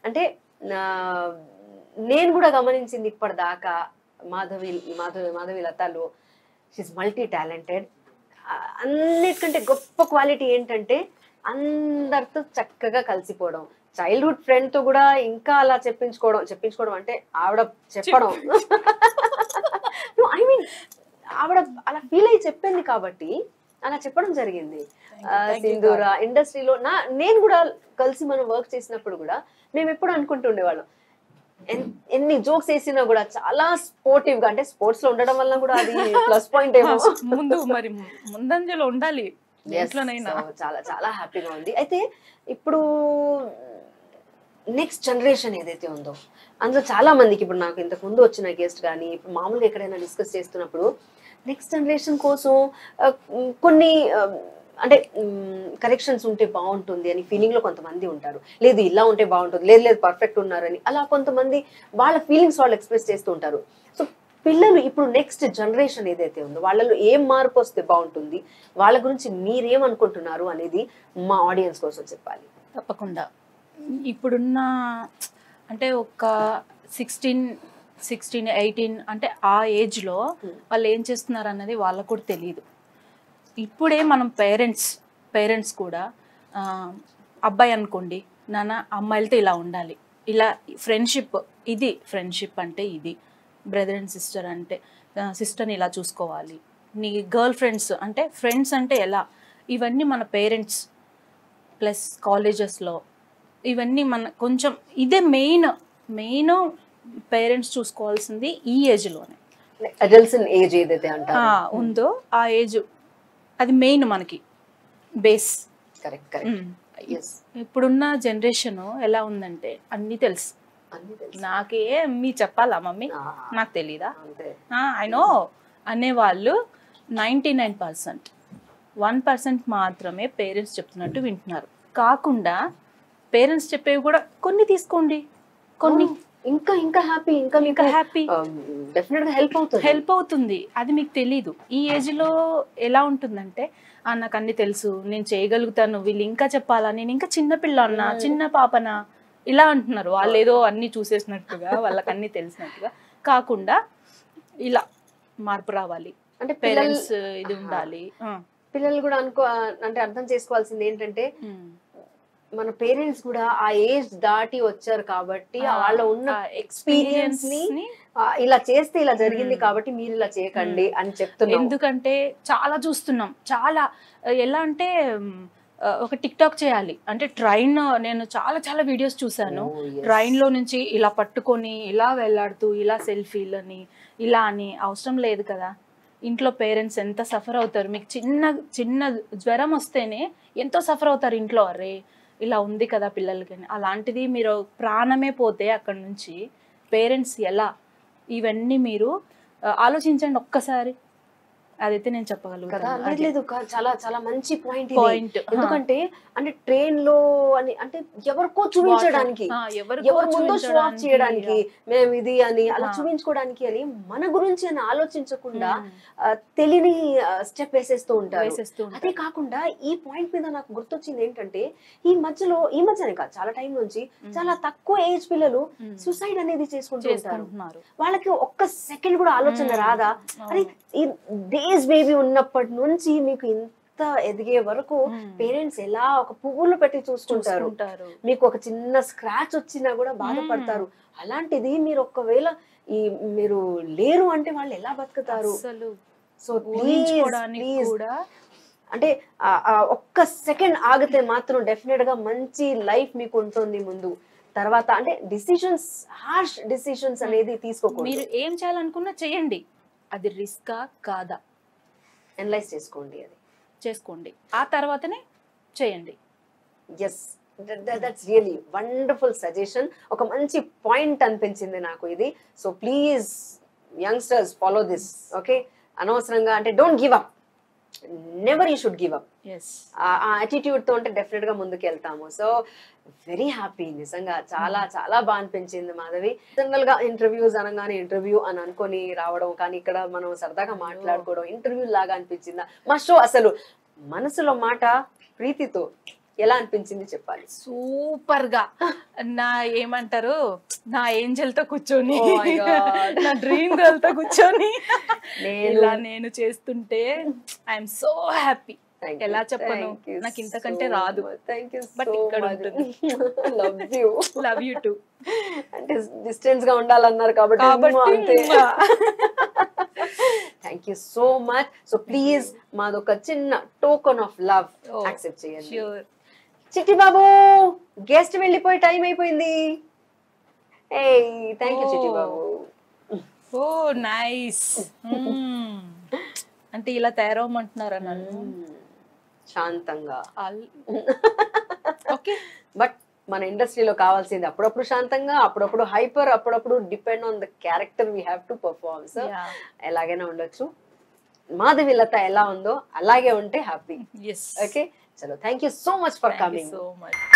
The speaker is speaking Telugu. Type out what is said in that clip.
అంటే ఆ, నేను కూడా గమనించింది ఇప్పటిదాకా మాధవి మాధవి మాధవి లతలో షీస్ మల్టీ టాలెంటెడ్ అన్నిటికంటే గొప్ప క్వాలిటీ ఏంటంటే అందరితో చక్కగా కలిసిపోవడం చైల్డ్హుడ్ ఫ్రెండ్ తో కూడా ఇంకా అలా చెప్పించుకోవడం చెప్పించుకోవడం అంటే ఆవిడ చెప్పడం ఐ మీన్ ఆవిడ అలా ఫీల్ అయ్యి చెప్పింది కాబట్టి అలా చెప్పడం జరిగింది ఆ, సింధూర ఇండస్ట్రీలో నా నేను కూడా కలిసి మనం వర్క్ చేసినప్పుడు కూడా మేము ఎప్పుడు అనుకుంటుండేవాళ్ళం ఎన్- ఎన్ని జోక్స్ వేసినా కూడా చాలా స్పోర్టివ్ గా అంటే స్పోర్ట్స్ లో ఉండడం వల్ల కూడా అది ప్లస్ పాయింట్ ఏమో ముందు మరి ముందంజలో ఉండాలి Yes. ఎట్లనైనా So, చాలా చాలా హ్యాపీగా ఉంది అయితే ఇప్పుడు నెక్స్ట్ జనరేషన్ ఏదైతే ఉందో అందులో చాలా మందికి ఇప్పుడు నాకు ఇంతకు ముందు వచ్చిన గెస్ట్ కానీ ఇప్పుడు మామూలుగా ఎక్కడైనా డిస్కస్ చేస్తున్నప్పుడు నెక్స్ట్ జనరేషన్ కోసం ఆ, ఉమ్, కొన్ని ఆ, అంటే కరెక్షన్స్ ఉంటే బాగుంటుంది అని ఫీలింగ్ లో కొంతమంది ఉంటారు లేదు ఇలా ఉంటే బాగుంటుంది లేదు లేదు పర్ఫెక్ట్ ఉన్నారని అలా కొంతమంది వాళ్ళ ఫీలింగ్స్ వాళ్ళు ఎక్స్ప్రెస్ చేస్తూ ఉంటారు సో పిల్లలు ఇప్పుడు నెక్స్ట్ జనరేషన్ ఏదైతే ఉందో వాళ్ళలో ఏం మార్పు వస్తే బాగుంటుంది వాళ్ళ గురించి మీరేమనుకుంటున్నారు అనేది మా ఆడియన్స్ కోసం చెప్పాలి తప్పకుండా ఇప్పుడున్న అంటే ఒక సిక్స్టీన్ సిక్స్టీన్ ఎయిటీన్ అంటే ఆ ఏజ్లో Hmm. వాళ్ళు ఏం చేస్తున్నారు అన్నది వాళ్ళకు కూడా తెలియదు ఇప్పుడే మనం పేరెంట్స్ పేరెంట్స్ కూడా ఆ, అబ్బాయి అనుకోండి నాన్న అమ్మాయిలతో ఇలా ఉండాలి ఇలా ఫ్రెండ్షిప్ ఇది ఫ్రెండ్షిప్ అంటే ఇది బ్రదర్ అండ్ సిస్టర్ అంటే సిస్టర్ని ఇలా చూసుకోవాలి నీ గర్ల్ ఫ్రెండ్స్ అంటే ఫ్రెండ్స్ అంటే ఎలా ఇవన్నీ మన పేరెంట్స్ ప్లస్ కాలేజెస్లో ఇవన్నీ మన కొంచెం ఇదే మెయిన్ మెయిన్ పేరెంట్స్ చూసుకోవాల్సింది ఈ ఏజ్లోనే అడల్ట్స్ ఏజ్ ఏదైతే అంటారు ఉందో ఆ ఏజ్ అది మెయిన్ మనకి బేస్ కరెక్ట్ కరెక్ట్ ఎస్ ఇప్పుడున్న జనరేషన్ ఎలా ఉందంటే అన్నీ తెలుసు అన్ని తెలుసు నాకే మీ చెప్పాలా మమ్మీ ఆ, నాకు తెలీదా అంతే ఐ నో అనేవాళ్ళు ninety nine percent one percent మాత్రమే పేరెంట్స్ చెప్తున్నట్టు వింటున్నారు కాకుండా పేరెంట్స్ చెప్పేవి కూడా కొన్ని తీసుకోండి కొన్ని ఇంకా ఇంకా హ్యాపీ ఇంకా మీకు ఇంకా హ్యాపీ డెఫినెట్ గా హెల్ప్ అవుతుంది హెల్ప్ అవుతుంది అది మీకు తెలీదు ఈ ఏజ్లో ఎలా ఉంటుందంటే "ఆ, నాకు అన్ని తెలుసు నేను చేయగలుగుతాను వీళ్ళు ఇంకా చెప్పాలా నేను ఇంకా చిన్న పిల్ల అన్నా Hmm. చిన్న పాపనా ఇలా అంటున్నారు వాళ్ళు ఏదో అన్ని చూసేసినట్టుగా వాళ్ళకి అన్ని తెలిసినట్టుగా కాకుండా ఇలా మార్పు రావాలి అంటే పిల్లలు పేరెంట్స్ ఇది ఉండాలి ఆ. పిల్లలు కూడా అనుకో అంటే అర్థం చేసుకోవాల్సింది ఏంటంటే ఉమ్. మన పేరెంట్స్ కూడా ఆ ఏజ్ దాటి వచ్చారు కాబట్టి ఆ, వాళ్ళ ఉన్న ఆ ఎక్స్పీరియన్స్ ని ని ఆ, ఇలా చేస్తే ఇలా జరిగింది మ్మ్. కాబట్టి మీరు ఇలా చేయకండి అని చెప్తున్నాం ఎందుకంటే చాలా చూస్తున్నాం చాలా ఆ, ఎలా అంటే మ్, ఆ, ఒక టిక్ టాక్ చేయాలి అంటే ట్రైన్ నేను చాలా చాలా వీడియోస్ చూశాను Oh, yes. ట్రైన్ లో నుంచి ఇలా పట్టుకొని ఇలా వెళ్ళాడుతూ ఇలా సెల్ఫీలని ఇలా అని అవసరం లేదు కదా ఇంట్లో పేరెంట్స్ ఎంత సఫర్ అవుతారు మీకు చిన్న చిన్న జ్వరం వస్తేనే ఎంతో సఫర్ అవుతారు ఇంట్లో అరే ఇలా ఉంది కదా పిల్లలకి అని. అలాంటిది మీరు ప్రాణమే పోతే అక్కడ నుంచి పేరెంట్స్ ఎలా ఇవన్నీ మీరు ఆ, ఆలోచించండి ఒక్కసారి అదైతే నేను కదా చెప్పగలుగుతాను లేదు అది. లేదు కా- చాలా చాలా మంచి పాయింట్ పాయింట్ ఎందుకంటే అంటే ట్రైన్ లో అని అంటే ఎవరికో చూపించడానికి ఆ, ఎవరికో ఎవరి ముందు షో ఆఫ్ చూపించడానికి, చేయడానికి మేము ఇది అని అలా ఆ. చూపించుకోవడానికి అని మన గురించి అని ఆలోచించకుండా ఉమ్, ఆ, తెలియని స్టెప్ వేసేస్తూ ఉంటారు వేసేస్తూ అదే ఉంటారు. కాకుండా ఈ పాయింట్ మీద నాకు గుర్తొచ్చింది ఏంటంటే ఈ మధ్యలో ఈ మధ్యనే కాదు చాలా టైం నుంచి ఉమ్, చాలా తక్కువ ఏజ్ పిల్లలు ఉమ్, సూసైడ్ అనేది చేసుకుంటూ ఉంటారు చేసుకుంటున్నారు వాళ్ళకి ఒక్క సెకండ్ కూడా ఆలోచన ఉమ్, రాదా అరే అవును. ఈ డేస్ బేబీ ఉన్నప్పటి నుంచి మీకు ఇంత ఎదిగే వరకు ఉమ్, పేరెంట్స్ ఎలా ఒక పువ్వులు పెట్టి చూసుకుంటారు చూసుకుంటారు మీకు ఒక చిన్న స్క్రాచ్ వచ్చినా కూడా బాధపడతారు అలాంటిది మీరు ఒకవేళ ఈ మీరు లేరు అంటే వాళ్ళు ఎలా బతుకుతారు అసలు సో ఊహించుకోవడానికి ప్లీజ్ కూడా అంటే ఆ- ఆ ఒక్క సెకండ్ ఆగితే మాత్రం డెఫినెట్ గా మంచి లైఫ్ మీకు ఉంటుంది ముందు తర్వాత అంటే డిసిషన్స్ హార్ష్ డిసిషన్స్ అనేది తీసుకోకూడదు మీరు ఏం చేయాలనుకున్నా చేయండి అది రిస్కా కాదా అనలైజ్ చేసుకోండి అది చేసుకోండి ఆ తర్వాతనే చేయండి yes that's really wonderful suggestion ఒక మంచి పాయింట్ అనిపించింది నాకు ఇది so please youngsters follow this okay అనవసరంగా అంటే don't give up never you should give up yes ఆ యాటిట్యూడ్ తో ఉంటే డెఫినెట్ గా ముందుకు వెళ్తాము సో వెరీ హ్యాపీ నిజంగా చాలా చాలా బాగా అనిపించింది మాధవి జనరల్ గా ఇంటర్వ్యూస్ అనగానే ఇంటర్వ్యూ అని అనుకొని రావడం కానీ ఇక్కడ మనం సరదాగా మాట్లాడుకోవడం ఇంటర్వ్యూ లాగా అనిపించిందా మా షో అసలు మనసులో మాట ప్రీతితో ఎలా అనిపించింది చెప్పాలి సూపర్ గా నా ఏమంటారు నా ఏంజల్ తో కూర్చొని Oh my God. నా డ్రీమ్ గర్ల్ తో కూర్చొని నేను- ఇలా నేను చేస్తుంటే I'm so happy Thank you. ఎలా చెప్పను Thank you నాకు ఇంతకంటే so రాదు much. Thank you But so ఇక్కడ much. ఉంటుంది. Love you. Love you too అంటే డిస్టెన్స్ గా ఉండాలన్నారు కాబట్టి కాబట్టి ఉమ్మ అంతే ఉమ్మ. Thank you so much so please మాదొక చిన్న token of love Oh, accept చేయండి ష్యూర్ చిట్టి బాబు గెస్ట్ వెళ్ళిపోయి టైం అయిపోయింది ఏ థ్యాంక్ యూ చిట్టి Oh. బాబు ఓ నైస్ అంటే ఇలా తయారవమంటున్నారా నన్ను శాంతంగా ఓకే బట్ మన ఇండస్ట్రీలో కావాల్సింది అప్పుడప్పుడు శాంతంగా అప్పుడప్పుడు హైపర్ అప్పుడప్పుడు depend on the character we have to perform so Yeah. ఎలాగైనా ఉండొచ్చు మాధవి లత ఎలా ఉందో అలాగే ఉంటే హ్యాపీ ఎస్ ఓకే చలో thank you so much for thank you coming so much